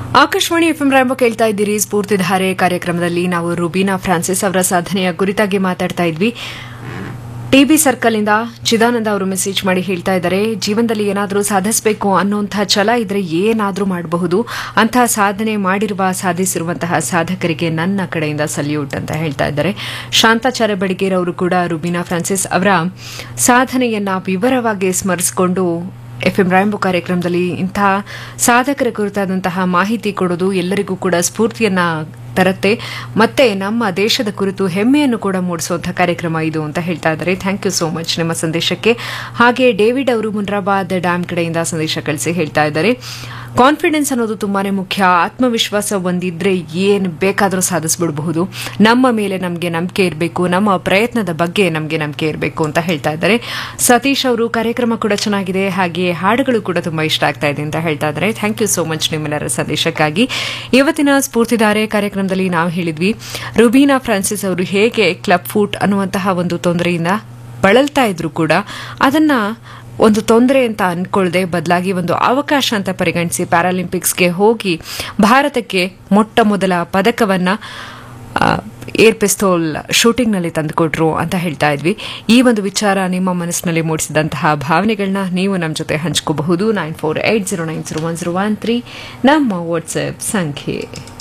Akashvani FM ರಾಂಬ ಕೇಳ್ತಾ ಇದ್ದೀರಿ ಸ್ಫೂರ್ತಿಧಾರೆ ಕಾರ್ಯಕ್ರಮದಲ್ಲಿ ನಾವು ರುಬೀನಾ ಫ್ರಾನ್ಸಿಸ್ ಅವರ ಸಾಧನೆಯ ಕುರಿತಾಗಿ ಮಾತಾಡ್ತಾ ಇದ್ವಿ ಟಿಬಿ ಸರ್ಕಲ್ ಇಂದ ಚಿದಾನಂದ ಅವರು ಮೆಸೇಜ್ ಮಾಡಿ ಹೇಳ್ತಾ ಇದ್ದಾರೆ ಜೀವನದಲ್ಲಿ ಏನಾದರೂ ಸಾಧಿಸಬೇಕು ಅನ್ನೋಂಥ ಛಲ ಇದ್ರೆ ಏನಾದರೂ ಮಾಡಬಹುದು ಅಂತಹ ಸಾಧನೆ ಮಾಡಿರುವ ಸಾಧಿಸಿರುವಂತಹ ಸಾಧಕರಿಗೆ ನನ್ನ ಕಡೆಯಿಂದ ಸಲ್ಯೂಟ್ ಅಂತ ಹೇಳ್ತಾ ಇದ್ದಾರೆ ಶಾಂತಾಚಾರ್ಯ ಬಡಿಗೇರ್ ಅವರು ಕೂಡ ರುಬೀನಾ ಫ್ರಾನ್ಸಿಸ್ ಅವರ ಸಾಧನೆಯನ್ನ ವಿವರವಾಗಿ ಸ್ಮರಿಸಿಕೊಂಡು ಎಫ್ಎಂ ರಾಯಂಬು ಕಾರ್ಯಕ್ರಮದಲ್ಲಿ ಇಂತಹ ಸಾಧಕರ ಕುರಿತಾದಂತಹ ಮಾಹಿತಿ ಕೊಡೋದು ಎಲ್ಲರಿಗೂ ಕೂಡ ಸ್ಫೂರ್ತಿಯನ್ನ ತರತ್ತೆ ಮತ್ತೆ ನಮ್ಮ ದೇಶದ ಕುರಿತು ಹೆಮ್ಮೆಯನ್ನು ಕೂಡ ಮೂಡಿಸುವಂತಹ ಕಾರ್ಯಕ್ರಮ ಇದು ಅಂತ ಹೇಳ್ತಾ ಇದ್ದಾರೆ ಥ್ಯಾಂಕ್ ಯು ಸೋ ಮಚ್ ನಿಮ್ಮ ಸಂದೇಶಕ್ಕೆ ಹಾಗೆ ಡೇವಿಡ್ ಅವರು ಮುನ್ರಾಬಾದ್ ಡ್ಯಾಮ್ ಕಡೆಯಿಂದ ಸಂದೇಶ ಕಳಿಸಿ ಹೇಳ್ತಾ ಇದ್ದಾರೆ ಕಾನ್ಫಿಡೆನ್ಸ್ ಅನ್ನೋದು ತುಂಬಾನೇ ಮುಖ್ಯ ಆತ್ಮವಿಶ್ವಾಸ ಒಂದಿದ್ರೆ ಏನು ಬೇಕಾದರೂ ಸಾಧಿಸ್ಬಿಡಬಹುದು ನಮ್ಮ ಮೇಲೆ ನಮಗೆ ನಂಬಿಕೆ ಇರಬೇಕು ನಮ್ಮ ಪ್ರಯತ್ನದ ಬಗ್ಗೆ ನಮಗೆ ನಂಬಿಕೆ ಇರಬೇಕು ಅಂತ ಹೇಳ್ತಾ ಇದ್ದಾರೆ ಸತೀಶ್ ಅವರು ಕಾರ್ಯಕ್ರಮ ಕೂಡ ಚೆನ್ನಾಗಿದೆ ಹಾಗೆ ಹಾಡುಗಳು ಕೂಡ ತುಂಬಾ ಇಷ್ಟ ಆಗ್ತಾ ಇದೆ ಅಂತ ಹೇಳ್ತಾ ಇದ್ದಾರೆ ಥ್ಯಾಂಕ್ ಯು ಸೋ ಮಚ್ ನಿಮ್ಮೆಲ್ಲರ ಸಂದೇಶಕ್ಕಾಗಿ ಇವತ್ತಿನ ಸ್ಫೂರ್ತಿಧಾರೆ ಕಾರ್ಯಕ್ರಮದಲ್ಲಿ ನಾವು ಹೇಳಿದ್ವಿ ರುಬೀನಾ ಫ್ರಾನ್ಸಿಸ್ ಅವರು ಹೇಗೆ ಕ್ಲಬ್ ಫೂಟ್ ಅನ್ನುವಂತಹ ಒಂದು ತೊಂದರೆಯಿಂದ ಬಳಲ್ತಾ ಇದ್ರು ಕೂಡ ಅದನ್ನ ಒಂದು ತೊಂದರೆ ಅಂತ ಅನ್ಕೊಳ್ಳದೆ ಬದಲಾಗಿ ಒಂದು ಅವಕಾಶ ಅಂತ ಪರಿಗಣಿಸಿ ಪ್ಯಾರಾಲಿಂಪಿಕ್ಸ್ಗೆ ಹೋಗಿ ಭಾರತಕ್ಕೆ ಮೊಟ್ಟ ಮೊದಲ ಪದಕವನ್ನ ಆ, ಏರ್ ಪಿಸ್ತೋಲ್ ಶೂಟಿಂಗ್ನಲ್ಲಿ ತಂದುಕೊಟ್ರು ಅಂತ ಹೇಳ್ತಾ ಇದ್ವಿ ಈ ಒಂದು ವಿಚಾರ ನಿಮ್ಮ ಮನಸ್ಸಿನಲ್ಲಿ ಮೂಡಿಸಿದಂತಹ ಭಾವನೆಗಳನ್ನ ನೀವು ನಮ್ಮ ಜೊತೆ ಹಂಚ್ಕೋಬಹುದು nine four eight zero nine zero one zero one three ನಮ್ಮ ವಾಟ್ಸ್ಆಪ್ ಸಂಖ್ಯೆ